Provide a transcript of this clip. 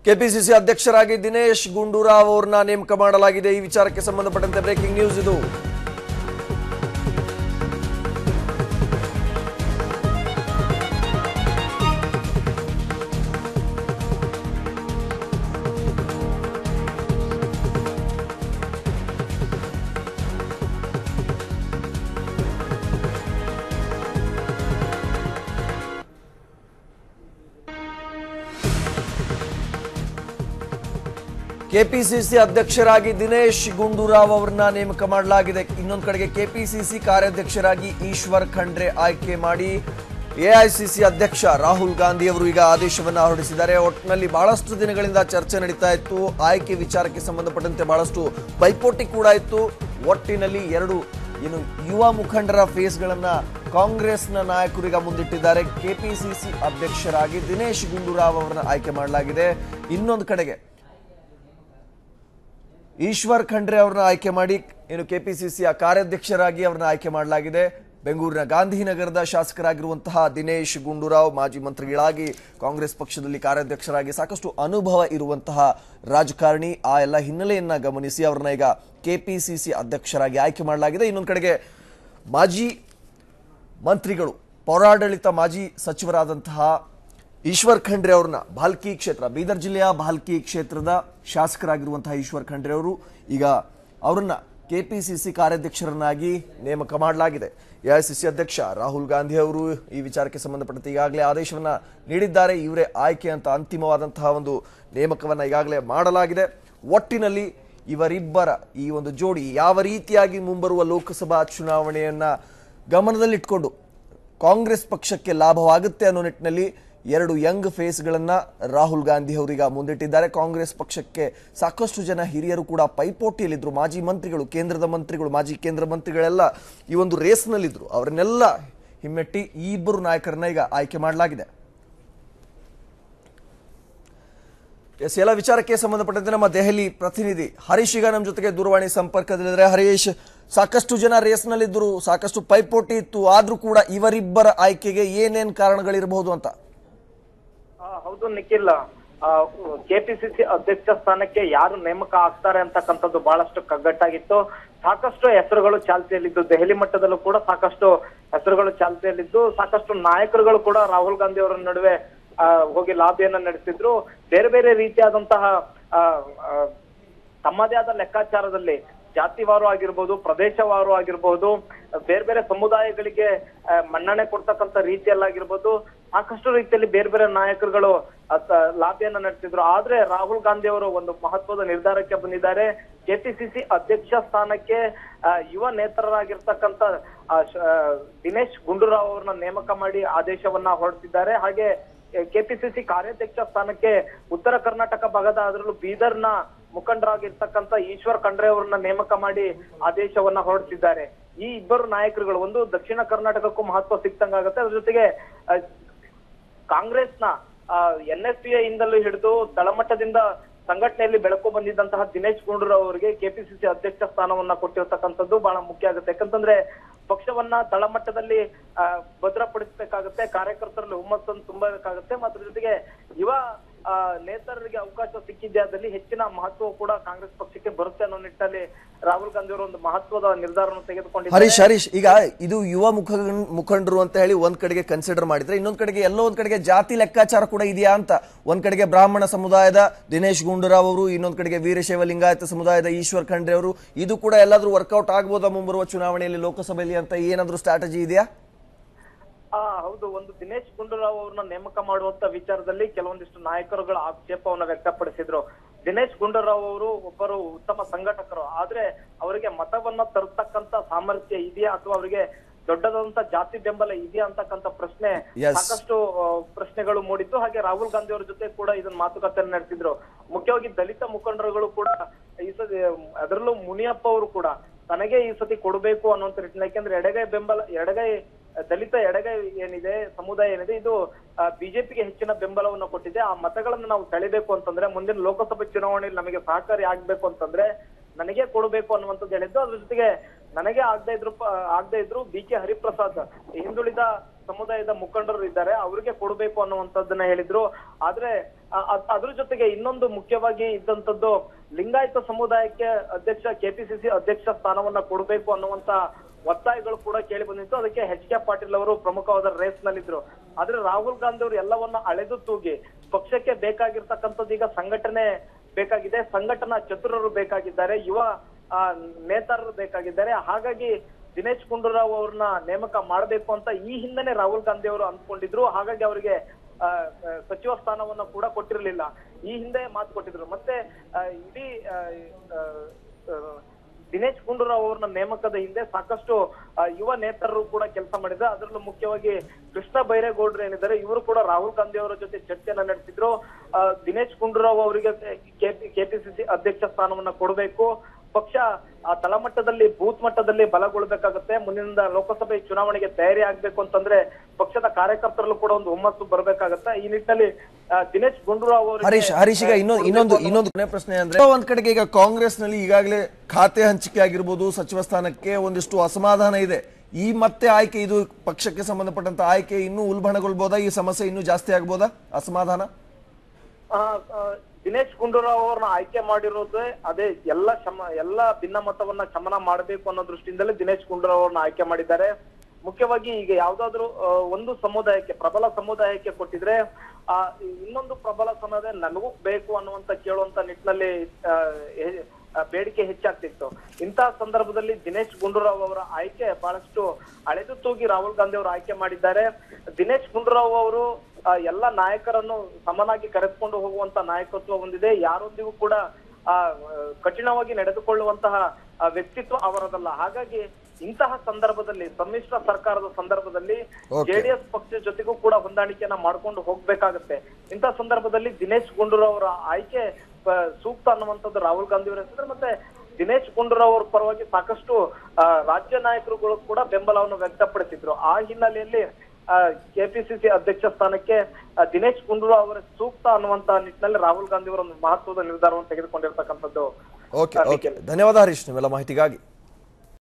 KPCC ಅಧ್ಯಕ್ಷರಾಗಿ ದಿನೇಶ್ ಗುಂಡೂರಾವ್ ಅವರನ್ನ ನೇಮಕ ಮಾಡಲಾಗಿದೆ ಈ ವಿಚಾರಕ್ಕೆ ಸಂಬಂಧಪಟ್ಟಂತೆ ಬ್ರೇಕಿಂಗ್ ನ್ಯೂಸ್ ಇದು ಕೆಪಿಸಿಸಿ ಅಧ್ಯಕ್ಷರಾಗಿ ದಿನೇಶ್ ಗುಂಡೂರಾವ್ ಅವರನ್ನ ನೇಮಕ ಮಾಡಲಾಗಿದೆ ಇನ್ನೊಂದು ಕಡೆಗೆ ಕೆಪಿಸಿಸಿ ಕಾರ್ಯಾಧ್ಯಕ್ಷರಾಗಿ ಈಶ್ವರ್ ಖಂಡ್ರೆ ಆಯ್ಕೆ ಮಾಡಿ ಎಐಸಿಸಿ ಅಧ್ಯಕ್ಷ ರಾಹುಲ್ ಗಾಂಧಿ ಅವರು ಈಗ ಆದೇಶವನ್ನ ಹೊರಡಿಸಿದ್ದಾರೆ ಒಟ್ಟಿನಲ್ಲಿ ಬಹಳಷ್ಟು ದಿನಗಳಿಂದ ಚರ್ಚೆ ನಡೀತಾ ಇತ್ತು ಆಯ್ಕೆ ವಿಚಾರಕ್ಕೆ ಸಂಬಂಧಪಟ್ಟಂತೆ ಬಹಳಷ್ಟು ಪೈಪೋಟಿ ಕೂಡ ಇತ್ತು ಒಟ್ಟಿನಲ್ಲಿ ಎರಡು ಏನು ಯುವ ಮುಖಂಡರ ಫೇಸ್ಗಳನ್ನ ಕಾಂಗ್ರೆಸ್ನ ನಾಯಕರು ಮುಂದಿಟ್ಟಿದ್ದಾರೆ ಕೆಪಿಸಿಸಿ ಅಧ್ಯಕ್ಷರಾಗಿ ದಿನೇಶ್ ಗುಂಡೂರಾವ್ ಅವರನ್ನ ಆಯ್ಕೆ ಮಾಡಲಾಗಿದೆ ಇನ್ನೊಂದು ಕಡೆಗೆ ಈಶ್ವರ್ ಖಂಡ್ರೆ ಅವರನ್ನ ಆಯ್ಕೆ ಮಾಡಿ ಏನು ಕೆಪಿಸಿಸಿಯ ಕಾರ್ಯಾಧ್ಯಕ್ಷರಾಗಿ ಅವರನ್ನ ಆಯ್ಕೆ ಮಾಡಲಾಗಿದೆ ಬೆಂಗಳೂರಿನ ಗಾಂಧಿನಗರದ ಶಾಸಕರಾಗಿರುವಂತಹ ದಿನೇಶ್ ಗುಂಡೂರಾವ್ ಮಾಜಿ ಮಂತ್ರಿಗಳಾಗಿ ಕಾಂಗ್ರೆಸ್ ಪಕ್ಷದಲ್ಲಿ ಕಾರ್ಯಾಧ್ಯಕ್ಷರಾಗಿ ಸಾಕಷ್ಟು ಅನುಭವ ಇರುವಂತಹ ರಾಜಕಾರಣಿ ಆ ಎಲ್ಲ ಹಿನ್ನೆಲೆಯನ್ನ ಗಮನಿಸಿ ಅವರನ್ನ ಈಗ ಕೆಪಿಸಿಸಿ ಅಧ್ಯಕ್ಷರಾಗಿ ಆಯ್ಕೆ ಮಾಡಲಾಗಿದೆ ಇನ್ನೊಂದು ಕಡೆಗೆ ಮಾಜಿ ಮಂತ್ರಿಗಳು ಪೌರಾಡಳಿತ ಮಾಜಿ ಸಚಿವರಾದಂತಹ ಈಶ್ವರ್ ಖಂಡ್ರೆ ಅವ್ರನ್ನ ಭಾಲ್ಕಿ ಕ್ಷೇತ್ರ ಬೀದರ್ ಜಿಲ್ಲೆಯ ಭಾಲ್ಕಿ ಕ್ಷೇತ್ರದ ಶಾಸಕರಾಗಿರುವಂತಹ ಈಶ್ವರ್ ಖಂಡ್ರೆ ಅವರು ಈಗ ಅವರನ್ನ ಕೆಪಿಸಿಸಿ ಕಾರ್ಯಾಧ್ಯಕ್ಷರನ್ನಾಗಿ ನೇಮಕ ಮಾಡಲಾಗಿದೆ ಎಐಸಿಸಿ ಅಧ್ಯಕ್ಷ ರಾಹುಲ್ ಗಾಂಧಿ ಅವರು ಈ ವಿಚಾರಕ್ಕೆ ಸಂಬಂಧಪಟ್ಟಂತೆ ಈಗಾಗಲೇ ಆದೇಶವನ್ನ ನೀಡಿದ್ದಾರೆ ಇವರೇ ಆಯ್ಕೆ ಅಂತ ಅಂತಿಮವಾದಂತಹ ಒಂದು ನೇಮಕವನ್ನ ಈಗಾಗಲೇ ಮಾಡಲಾಗಿದೆ ಒಟ್ಟಿನಲ್ಲಿ ಇವರಿಬ್ಬರ ಈ ಒಂದು ಜೋಡಿ ಯಾವ ರೀತಿಯಾಗಿ ಮುಂಬರುವ ಲೋಕಸಭಾ ಚುನಾವಣೆಯನ್ನ ಗಮನದಲ್ಲಿಟ್ಕೊಂಡು ಕಾಂಗ್ರೆಸ್ ಪಕ್ಷಕ್ಕೆ ಲಾಭವಾಗುತ್ತೆ ಅನ್ನೋ ನಿಟ್ಟಿನಲ್ಲಿ ಎರಡು ಯಂಗ್ ಫೇಸ್ಗಳನ್ನ ರಾಹುಲ್ ಗಾಂಧಿ ಅವರೀಗ ಮುಂದಿಟ್ಟಿದ್ದಾರೆ ಕಾಂಗ್ರೆಸ್ ಪಕ್ಷಕ್ಕೆ ಸಾಕಷ್ಟು ಜನ ಹಿರಿಯರು ಕೂಡ ಪೈಪೋಟಿಯಲ್ಲಿದ್ರು ಮಾಜಿ ಮಂತ್ರಿಗಳು ಕೇಂದ್ರದ ಮಂತ್ರಿಗಳು ಮಾಜಿ ಕೇಂದ್ರ ಮಂತ್ರಿಗಳೆಲ್ಲ ಈ ಒಂದು ರೇಸ್ನಲ್ಲಿದ್ರು ಅವರನ್ನೆಲ್ಲ ಹಿಮ್ಮೆಟ್ಟಿ ಈ ಇಬ್ಬರು ನಾಯಕರನ್ನ ಈಗ ಆಯ್ಕೆ ಮಾಡಲಾಗಿದೆ ಎಸ್ ಎಲ್ಲ ವಿಚಾರಕ್ಕೆ ಸಂಬಂಧಪಟ್ಟಂತೆ ನಮ್ಮ ದೆಹಲಿ ಪ್ರತಿನಿಧಿ ಹರೀಶ್ ಈಗ ನಮ್ಮ ಜೊತೆಗೆ ದೂರವಾಣಿ ಸಂಪರ್ಕದಲ್ಲಿದ್ದಾರೆ ಹರೀಶ್ ಸಾಕಷ್ಟು ಜನ ರೇಸ್ನಲ್ಲಿದ್ದರು ಸಾಕಷ್ಟು ಪೈಪೋಟಿ ಇತ್ತು ಆದ್ರೂ ಕೂಡ ಇವರಿಬ್ಬರ ಆಯ್ಕೆಗೆ ಏನೇನ್ ಕಾರಣಗಳಿರಬಹುದು ಅಂತ ಆ, ಹೌದು ನಿಖಿಲ್ ಕೆಪಿಸಿಸಿ ಅಧ್ಯಕ್ಷ ಸ್ಥಾನಕ್ಕೆ ಯಾರು ನೇಮಕ ಆಗ್ತಾರೆ ಅಂತಕ್ಕಂಥದ್ದು ಬಹಳಷ್ಟು ಕಗ್ಗಟ್ಟಾಗಿತ್ತು ಸಾಕಷ್ಟು ಹೆಸರುಗಳು ಚಾಲ್ತಿಯಲ್ಲಿದ್ದು ದೆಹಲಿ ಮಟ್ಟದಲ್ಲೂ ಕೂಡ ಸಾಕಷ್ಟು ಹೆಸರುಗಳು ಚಾಲ್ತಿಯಲ್ಲಿದ್ದು ಸಾಕಷ್ಟು ನಾಯಕರುಗಳು ಕೂಡ ರಾಹುಲ್ ಗಾಂಧಿ ಅವರ ನಡುವೆ ಆ, ಹೋಗಿ ಲಾಬಿಯನ್ನ ನಡೆಸಿದ್ರು ಬೇರೆ ಬೇರೆ ರೀತಿಯಾದಂತಹ ಆ, ಆ, ತಮ್ಮದೇ ಆದ ಲೆಕ್ಕಾಚಾರದಲ್ಲಿ ಜಾತಿವಾರು ಆಗಿರ್ಬೋದು ಪ್ರದೇಶವಾರು ಆಗಿರ್ಬೋದು ಬೇರೆ ಬೇರೆ ಸಮುದಾಯಗಳಿಗೆ ಆ, ಮನ್ನಣೆ ಕೊಡ್ತಕ್ಕಂಥ ರೀತಿಯಲ್ಲಾಗಿರ್ಬೋದು ಸಾಕಷ್ಟು ರೀತಿಯಲ್ಲಿ ಬೇರೆ ಬೇರೆ ನಾಯಕರುಗಳು ಅತ್ತ- ಲಾಬಿಯನ್ನ ನಡೆಸಿದ್ರು ಆದ್ರೆ ರಾಹುಲ್ ಗಾಂಧಿ ಅವರು ಒಂದು ಮಹತ್ವದ ನಿರ್ಧಾರಕ್ಕೆ ಬಂದಿದ್ದಾರೆ ಕೆಪಿಸಿಸಿ ಅಧ್ಯಕ್ಷ ಸ್ಥಾನಕ್ಕೆ ಆ, ಯುವ ನೇತರರಾಗಿರ್ತಕ್ಕಂಥ ಆ, ಶ- ಆ, ದಿನೇಶ್ ಗುಂಡೂರಾವ್ ಅವರನ್ನ ನೇಮಕ ಮಾಡಿ ಆದೇಶವನ್ನ ಹೊರಡಿಸಿದ್ದಾರೆ ಹಾಗೆ ಕೆಪಿಸಿಸಿ ಕಾರ್ಯಾಧ್ಯಕ್ಷ ಸ್ಥಾನಕ್ಕೆ ಉತ್ತರ ಕರ್ನಾಟಕ ಭಾಗದ ಅದರಲ್ಲೂ ಬೀದರ್ನ ಮುಖಂಡರಾಗಿರ್ತಕ್ಕಂಥ ಈಶ್ವರ್ ಖಂಡ್ರೆ ಅವರನ್ನ ನೇಮಕ ಮಾಡಿ ಆದೇಶವನ್ನ ಹೊರಡಿಸಿದ್ದಾರೆ ಈ ಇಬ್ಬರು ನಾಯಕರುಗಳು ಒಂದು ದಕ್ಷಿಣ ಕರ್ನಾಟಕಕ್ಕೂ ಮಹತ್ವ ಸಿಕ್ತಂಗಾಗತ್ತೆ ಅದ್ರ ಜೊತೆಗೆ ಆ, ಕಾಂಗ್ರೆಸ್ನ ಎನ್ ಎಸ್ ಪಿ ಇಂದಲೂ ಹಿಡಿದು ತಳಮಟ್ಟದಿಂದ ಸಂಘಟನೆಯಲ್ಲಿ ಬೆಳಕು ಬಂದಿದ್ದಂತಹ ದಿನೇಶ್ ಗುಂಡೂರಾವ್ ಅವರಿಗೆ ಕೆಪಿಸಿಸಿ ಅಧ್ಯಕ್ಷ ಸ್ಥಾನವನ್ನ ಕೊಟ್ಟಿರ್ತಕ್ಕಂಥದ್ದು ಬಹಳ ಮುಖ್ಯ ಆಗುತ್ತೆ ಯಾಕಂತಂದ್ರೆ ಪಕ್ಷವನ್ನ ತಳಮಟ್ಟದಲ್ಲಿ ಆ, ಭದ್ರಪಡಿಸಬೇಕಾಗುತ್ತೆ ಕಾರ್ಯಕರ್ತರಲ್ಲಿ ಹುಮ್ಮಸ್ಸನ್ನು ತುಂಬಬೇಕಾಗುತ್ತೆ ಮತ್ತು ಅದ್ರ ಜೊತೆಗೆ ಯುವ ಆ, ನೇತರರಿಗೆ ಅವಕಾಶ ಸಿಕ್ಕಿದ್ಯಾದಲ್ಲಿ ಹೆಚ್ಚಿನ ಮಹತ್ವ ಕೂಡ ಕಾಂಗ್ರೆಸ್ ಪಕ್ಷಕ್ಕೆ ಬರುತ್ತೆ ಅನ್ನೋ ನಿಟ್ಟಿನಲ್ಲಿ ರಾಹುಲ್ ಗಾಂಧಿ ಅವರು ಒಂದು ಮಹತ್ವದ ನಿರ್ಧಾರವನ್ನು ತೆಗೆದುಕೊಂಡಿದ್ದಾರೆ ಹರೀಶ್ ಹರೀಶ್ ಈಗ ಇದು ಯುವ ಮುಖ ಮುಖಂಡರು ಅಂತ ಹೇಳಿ ಒಂದ್ ಕಡೆಗೆ ಕನ್ಸಿಡರ್ ಮಾಡಿದ್ರೆ ಇನ್ನೊಂದ್ ಕಡೆಗೆ ಎಲ್ಲೋ ಒಂದ್ ಕಡೆಗೆ ಜಾತಿ ಲೆಕ್ಕಾಚಾರ ಕೂಡ ಇದೆಯಾ ಅಂತ ಒಂದ್ ಕಡೆಗೆ ಬ್ರಾಹ್ಮಣ ಸಮುದಾಯದ ದಿನೇಶ್ ಗುಂಡೂರಾವ್ ಅವರು ಇನ್ನೊಂದ್ ಕಡೆಗೆ ವೀರಶೈವ ಲಿಂಗಾಯತ ಸಮುದಾಯದ ಈಶ್ವರ್ ಖಂಡ್ರೆ ಅವರು ಇದು ಕೂಡ ಎಲ್ಲಾದ್ರೂ ವರ್ಕೌಟ್ ಆಗ್ಬೋದಾ ಮುಂಬರುವ ಚುನಾವಣೆಯಲ್ಲಿ ಲೋಕಸಭೆಯಲ್ಲಿ ಅಂತ ಏನಾದ್ರೂ ಸ್ಟ್ರಾಟಜಿ ಇದೆಯಾ ಆ ಹೌದು ಒಂದು ದಿನೇಶ್ ಗುಂಡೂರಾವ್ ಅವ್ರನ್ನ ನೇಮಕ ಮಾಡುವಂತ ವಿಚಾರದಲ್ಲಿ ಕೆಲವೊಂದಿಷ್ಟು ನಾಯಕರುಗಳ ಆಕ್ಷೇಪವನ್ನ ವ್ಯಕ್ತಪಡಿಸಿದ್ರು ದಿನೇಶ್ ಗುಂಡೂರಾವ್ ಅವರು ಒಬ್ಬರು ಉತ್ತಮ ಸಂಘಟಕರು ಆದ್ರೆ ಅವರಿಗೆ ಮತವನ್ನ ತರತಕ್ಕಂತ ಸಾಮರ್ಥ್ಯ ಇದೆಯಾ ಅಥವಾ ಅವರಿಗೆ ದೊಡ್ಡದಾದಂತ ಜಾತಿ ಬೆಂಬಲ ಇದೆಯಾ ಅಂತಕ್ಕಂತ ಪ್ರಶ್ನೆ Yes. ಸಾಕಷ್ಟು ಆ, ಪ್ರಶ್ನೆಗಳು ಮೂಡಿತ್ತು ಹಾಗೆ ರಾಹುಲ್ ಗಾಂಧಿ ಅವರ ಜೊತೆ ಕೂಡ ಇದನ್ನ ಮಾತುಕತೆ ನಡೆಸಿದ್ರು ಮುಖ್ಯವಾಗಿ ದಲಿತ ಮುಖಂಡರುಗಳು ಕೂಡ ಈ ಸತಿ ಅದರಲ್ಲೂ ಮುನಿಯಪ್ಪ ಅವರು ಕೂಡ ತನಗೆ ಈ ಸತಿ ಕೊಡಬೇಕು ಅನ್ನುವಂತ ನಿಟ್ಟಿನಲ್ಲಿ ಯಾಕೆಂದ್ರೆ ಎಡಗೈ ಬೆಂಬಲ ಎಡಗೈ ದಲಿತ ಎಡಗೈ ಏನಿದೆ ಸಮುದಾಯ ಏನಿದೆ ಇದು ಬಿಜೆಪಿಗೆ ಹೆಚ್ಚಿನ ಬೆಂಬಲವನ್ನು ಕೊಟ್ಟಿದೆ ಆ ಮತಗಳನ್ನು ನಾವು ಸೆಳಿಬೇಕು ಅಂತಂದ್ರೆ ಮುಂದಿನ ಲೋಕಸಭೆ ಚುನಾವಣೆಯಲ್ಲಿ ನಮಗೆ ಸಹಕಾರಿ ಆಗ್ಬೇಕು ಅಂತಂದ್ರೆ ನನಗೆ ಕೊಡಬೇಕು ಅನ್ನುವಂಥದ್ದು ಹೇಳಿದ್ದು ಅದ್ರ ಜೊತೆಗೆ ನನಗೆ ಆಗದೆ ಇದ್ರು ಪ- ಆಗದೆ ಇದ್ರು ಬಿ ಕೆ ಹರಿಪ್ರಸಾದ್ ಹಿಂದುಳಿದ ಸಮುದಾಯದ ಮುಖಂಡರು ಇದ್ದಾರೆ ಅವರಿಗೆ ಕೊಡಬೇಕು ಅನ್ನುವಂಥದ್ದನ್ನ ಹೇಳಿದ್ರು ಆದ್ರೆ ಆ, ಅದ್- ಅದ್ರ ಜೊತೆಗೆ ಇನ್ನೊಂದು ಮುಖ್ಯವಾಗಿ ಇದ್ದಂತದ್ದು ಲಿಂಗಾಯತ ಸಮುದಾಯಕ್ಕೆ ಅಧ್ಯಕ್ಷ ಕೆಪಿಸಿಸಿ ಅಧ್ಯಕ್ಷ ಸ್ಥಾನವನ್ನ ಕೊಡಬೇಕು ಅನ್ನುವಂತ ಒತ್ತಾಯಗಳು ಕೂಡ ಕೇಳಿ ಬಂದಿತ್ತು ಅದಕ್ಕೆ ಎಚ್ ಕೆ ಪಾಟೀಲ್ ಅವರು ಪ್ರಮುಖವಾದ ರೇಸ್ ನಲ್ಲಿದ್ರು ಆದ್ರೆ ರಾಹುಲ್ ಗಾಂಧಿ ಅವರು ಎಲ್ಲವನ್ನ ಅಳೆದು ತೂಗಿ ಪಕ್ಷಕ್ಕೆ ಬೇಕಾಗಿರ್ತಕ್ಕಂಥದ್ದು ಈಗ ಸಂಘಟನೆ ಬೇಕಾಗಿದೆ ಸಂಘಟನಾ ಚತುರರು ಬೇಕಾಗಿದ್ದಾರೆ ಯುವ ಆ, ನೇತಾರರು ಬೇಕಾಗಿದ್ದಾರೆ ಹಾಗಾಗಿ ದಿನೇಶ್ ಗುಂಡೂರಾವ್ ಅವ್ರನ್ನ ನೇಮಕ ಮಾಡಬೇಕು ಅಂತ ಈ ಹಿಂದೆನೆ ರಾಹುಲ್ ಗಾಂಧಿ ಅವರು ಅಂದ್ಕೊಂಡಿದ್ರು ಹಾಗಾಗಿ ಅವರಿಗೆ ಆ, ಆ, ಸಚಿವ ಸ್ಥಾನವನ್ನ ಕೂಡ ಕೊಟ್ಟಿರಲಿಲ್ಲ ಈ ಹಿಂದೆ ಮಾತು ಕೊಟ್ಟಿದ್ರು ಮತ್ತೆ ಆ, ಇಡೀ ಆ, ಆ, ಆ, ದಿನೇಶ್ ಗುಂಡೂರಾವ್ ಅವ್ರನ್ನ ನೇಮಕದ ಹಿಂದೆ ಸಾಕಷ್ಟು ಆ, ಯುವ ನೇತಾರರು ಕೂಡ ಕೆಲಸ ಮಾಡಿದ್ದಾರೆ ಅದರಲ್ಲೂ ಮುಖ್ಯವಾಗಿ ಕೃಷ್ಣ ಬೈರೇಗೌಡರು ಏನಿದ್ದಾರೆ ಇವರು ಕೂಡ ರಾಹುಲ್ ಗಾಂಧಿ ಅವರ ಜೊತೆ ಚರ್ಚೆಯನ್ನ ನಡೆಸಿದ್ರು ಆ, ದಿನೇಶ್ ಗುಂಡೂರಾವ್ ಅವರಿಗೆ ಕೆಪಿಸಿಸಿ ಅಧ್ಯಕ್ಷ ಸ್ಥಾನವನ್ನ ಕೊಡಬೇಕು ಪಕ್ಷ ಆ ತಳಮಟ್ಟದಲ್ಲಿ ಬೂತ್ ಮಟ್ಟದಲ್ಲಿ ಬಲಗೊಳ್ಬೇಕಾಗುತ್ತೆ ಮುಂದಿನ ಲೋಕಸಭೆ ಚುನಾವಣೆಗೆ ತಯಾರಿ ಆಗ್ಬೇಕು ಅಂತಂದ್ರೆ ಪಕ್ಷದ ಕಾರ್ಯಕರ್ತರಲ್ಲೂ ಕೂಡ ಒಂದು ಹುಮ್ಮಸ್ಸು ಬರ್ಬೇಕಾಗತ್ತೆ ಈ ನಿಟ್ಟಿನಲ್ಲಿ ಆ, ದಿನೇಶ್ ಗುಂಡೂರಾವ್ ಅವರಿಗೆ ಹರೀಶ್ ಹರೀಶ್ ಈಗ ಇನ್ನೊಂದು ಇನ್ನೊಂದು ಇನ್ನೊಂದು ಕೊನೆ ಪ್ರಶ್ನೆ ಅಂದ್ರೆ ಒಂದ್ ಕಡೆಗೆ ಈಗ ಕಾಂಗ್ರೆಸ್ ನಲ್ಲಿ ಈಗಾಗಲೇ ಖಾತೆ ಹಂಚಿಕೆ ಆಗಿರ್ಬೋದು ಸಚಿವ ಸ್ಥಾನಕ್ಕೆ ಒಂದಿಷ್ಟು ಅಸಮಾಧಾನ ಇದೆ ಈ ಮತ್ತೆ ಆಯ್ಕೆ ಇದು ಪಕ್ಷಕ್ಕೆ ಸಂಬಂಧಪಟ್ಟಂತ ಆಯ್ಕೆ ಇನ್ನೂ ಉಲ್ಬಣಗೊಳ್ಬೋದಾ ಈ ಸಮಸ್ಯೆ ಇನ್ನೂ ಜಾಸ್ತಿ ಆಗ್ಬೋದಾ ಅಸಮಾಧಾನ ಆ, ಆ, ದಿನೇಶ್ ಗುಂಡೂರಾವ್ ಅವ್ರನ್ನ ಆಯ್ಕೆ ಮಾಡಿರೋದೇ ಅದೇ ಎಲ್ಲ ಶಮ ಎಲ್ಲ ಭಿನ್ನಮತವನ್ನ ಶಮನ ಮಾಡಬೇಕು ಅನ್ನೋ ದೃಷ್ಟಿಯಿಂದಲೇ ದಿನೇಶ್ ಗುಂಡೂರಾವ್ ಅವ್ರನ್ನ ಆಯ್ಕೆ ಮಾಡಿದ್ದಾರೆ ಮುಖ್ಯವಾಗಿ ಈಗ ಯಾವ್ದಾದ್ರು ಆ, ಒಂದು ಸಮುದಾಯಕ್ಕೆ ಪ್ರಬಲ ಸಮುದಾಯಕ್ಕೆ ಕೊಟ್ಟಿದ್ರೆ ಆ ಇನ್ನೊಂದು ಪ್ರಬಲ ಸಮುದಾಯ ನಮಗೂ ಬೇಕು ಅನ್ನುವಂತ ಕೇಳುವಂತ ನಿಟ್ಟಿನಲ್ಲಿ ಆ, ಹೆ- ಆ, ಬೇಡಿಕೆ ಹೆಚ್ಚಾಗ್ತಿತ್ತು ಇಂತಹ ಸಂದರ್ಭದಲ್ಲಿ ದಿನೇಶ್ ಗುಂಡೂರಾವ್ ಅವರ ಆಯ್ಕೆ ಬಹಳಷ್ಟು ಅಳೆದು ತೂಗಿ ರಾಹುಲ್ ಗಾಂಧಿ ಅವರು ಆಯ್ಕೆ ಮಾಡಿದ್ದಾರೆ ದಿನೇಶ್ ಗುಂಡೂರಾವ್ ಅವರು ಆ, ಎಲ್ಲ ನಾಯಕರನ್ನು ಸಮನಾಗಿ ಕರೆದುಕೊಂಡು ಹೋಗುವಂತ ನಾಯಕತ್ವ ಹೊಂದಿದೆ ಯಾರೊಂದಿಗೂ ಕೂಡ ಆ ಕಠಿಣವಾಗಿ ನಡೆದುಕೊಳ್ಳುವಂತಹ ಆ, ವ್ಯಕ್ತಿತ್ವ ಅವರದಲ್ಲ ಹಾಗಾಗಿ ಇಂತಹ ಸಂದರ್ಭದಲ್ಲಿ ಸಮ್ಮಿಶ್ರ ಸರ್ಕಾರದ ಸಂದರ್ಭದಲ್ಲಿ Okay. ಜೆಡಿಎಸ್ ಪಕ್ಷದ ಜೊತೆಗೂ ಕೂಡ ಹೊಂದಾಣಿಕೆಯನ್ನ ಮಾಡ್ಕೊಂಡು ಹೋಗ್ಬೇಕಾಗತ್ತೆ ಇಂತಹ ಸಂದರ್ಭದಲ್ಲಿ ದಿನೇಶ್ ಗುಂಡೂರಾವ್ ಅವರ ಆಯ್ಕೆ ಆ, ಸೂಕ್ತ ಅನ್ನುವಂಥದ್ದು ರಾಹುಲ್ ಗಾಂಧಿ ಅವರು ಹೆಸರು ಮತ್ತೆ ದಿನೇಶ್ ಗುಂಡೂರಾವ್ ಅವ್ರ ಪರವಾಗಿ ಸಾಕಷ್ಟು ಆ, ರಾಜ್ಯ ನಾಯಕರುಗಳು ಕೂಡ ಬೆಂಬಲವನ್ನು ವ್ಯಕ್ತಪಡಿಸಿದ್ರು ಆ ಹಿನ್ನೆಲೆಯಲ್ಲಿ ಕೆಪಿಸಿಸಿ ಅಧ್ಯಕ್ಷ ಸ್ಥಾನಕ್ಕೆ ಆ, ದಿನೇಶ್ ಗುಂಡೂರಾವ್ ಅವರ ಸೂಕ್ತ ಅನ್ನುವಂತ ನಿಟ್ಟಿನಲ್ಲಿ ರಾಹುಲ್ ಗಾಂಧಿ ಅವರು ಒಂದು ಮಹತ್ವದ ನಿರ್ಧಾರವನ್ನು ತೆಗೆದುಕೊಂಡಿರ್ತಕ್ಕಂಥದ್ದು ಓಕೆ ಓಕೆ ಧನ್ಯವಾದ ಹರೀಶ್ ನಿಮ್ಮೆಲ್ಲ ಮಾಹಿತಿಗಾಗಿ